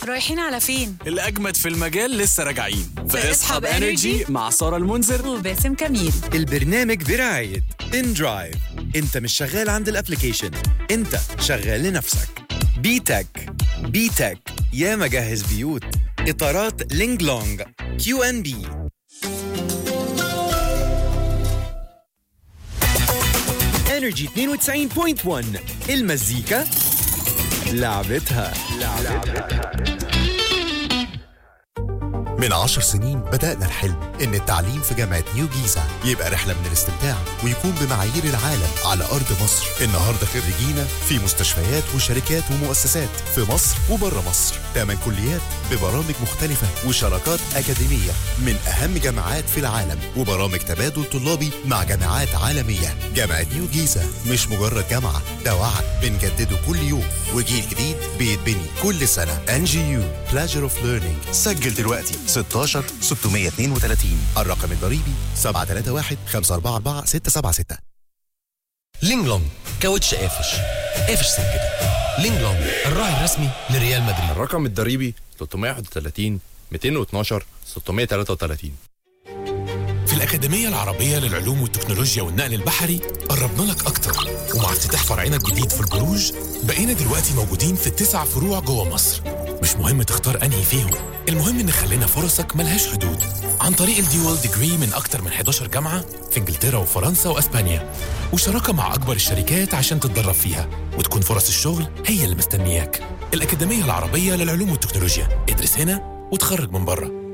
رايحين على فين؟ الأجمد في المجال لسه راجعين في اسحب انرجي مع سارة المنذر وباسم كميل البرنامج برعاية ان درايف انت مش شغال عند الابليكيشن انت شغال لنفسك بيتك بيتك يا مجهز بيوت اطارات لينج لونج كيو ان بي انرجي 92.1 المزيكا لعبتها من عشر سنين بدأنا الحلم إن التعليم في جامعة نيو جيزة يبقى رحلة من الاستمتاع ويكون بمعايير العالم على أرض مصر النهاردة خريجينا في مستشفيات وشركات ومؤسسات في مصر وبره مصر تمن كليات ببرامج مختلفة وشراكات أكاديمية من أهم جامعات في العالم وبرامج تبادل طلابي مع جامعات عالمية جامعة نيو جيزة مش مجرد جامعة ده وعد بنجدده كل يوم وجيل جديد بيتبني كل سنة NGU Pleasure of Learning سجل دلوقتي 16 632 الرقم الضريبي 731 544 676 لينج لونج كاوتش قافش قافش سكتك لينج لونج الراعي الرسمي لريال مدريد الرقم الضريبي 331 212 633 في الأكاديمية العربية للعلوم والتكنولوجيا والنقل البحري قربنا لك أكتر ومع افتتاح فرعنا الجديد في البروج بقينا دلوقتي موجودين في التسع فروع جوه مصر مش مهم تختار أنهي فيهم المهم إن خلينا فرصك ملهاش حدود عن طريق الديوال ديجري من أكتر من 11 جامعة في إنجلترا وفرنسا وأسبانيا وشراكة مع أكبر الشركات عشان تتدرب فيها وتكون فرص الشغل هي اللي مستنياك الأكاديمية العربية للعلوم والتكنولوجيا ادرس هنا وتخرج من بره